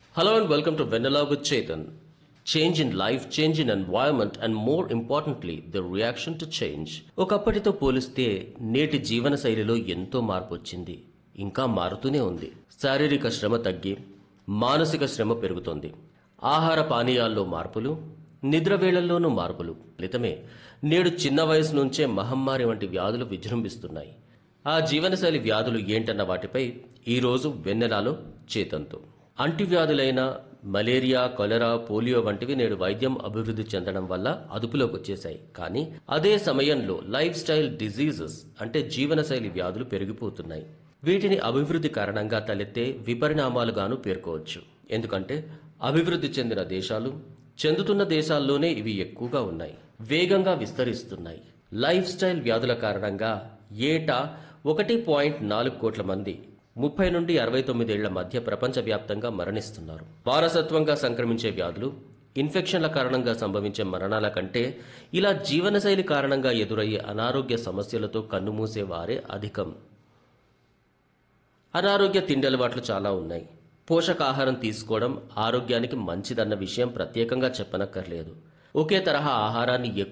Hello and welcome to Vanilla with Chetan. Change in life, change in environment, and more importantly, the reaction to change. ఒకప్పటితో పోలిస్తే నేటి జీవన శైలిలో ఎంతో మార్పు వచ్చింది ఇంకా మారుతూనే ఉంది శారీరక శ్రమ తగ్గి మానసిక శ్రమ పెరుగుతోంది ఆహార పానీయాల్లో మార్పులు నిద్ర వేళల్లోనూ మార్పులు ఫలితమే నేడు చిన్న వయసు నుంచే మహమ్మారి వంటి వ్యాధులు విజృంభిస్తున్నాయి ఆ జీవనశైలి వ్యాధులు ఏంటన్న వాటిపై ఈరోజు వెన్నెలాలో చేతంతో అంటువ్యాధులైన మలేరియా కొలెరా పోలియో వంటివి నేడు వైద్యం అభివృద్ధి చెందడం వల్ల అదుపులోకి వచ్చేశాయి కానీ అదే సమయంలో లైఫ్ స్టైల్ డిజీజెస్ అంటే జీవనశైలి వ్యాధులు పెరిగిపోతున్నాయి వీటిని అభివృద్ధి కారణంగా తలెత్తే విపరిణామాలుగాను పేర్కోవచ్చు ఎందుకంటే అభివృద్ధి చెందిన దేశాలు చెందుతున్న దేశాల్లోనే ఇవి ఎక్కువగా ఉన్నాయి వేగంగా విస్తరిస్తున్నాయి లైఫ్ స్టైల్ వ్యాధుల కారణంగా ఏటా ఒకటి పాయింట్ నాలుగు కోట్ల మంది ముప్పై నుండి అరవై తొమ్మిదేళ్ల మధ్య ప్రపంచవ్యాప్తంగా మరణిస్తున్నారు వారసత్వంగా సంక్రమించే వ్యాధులు ఇన్ఫెక్షన్ల కారణంగా సంభవించే మరణాల కంటే ఇలా జీవనశైలి కారణంగా ఎదురయ్యే అనారోగ్య సమస్యలతో కన్నుమూసే వారే అధికం అనారోగ్య తిండి అలవాట్లు చాలా ఉన్నాయి పోషకాహారం తీసుకోవడం ఆరోగ్యానికి మంచిదన్న విషయం ప్రత్యేకంగా చెప్పనక్కర్లేదు ఒకే తరహా ఆహారాన్ని ఎక్కువ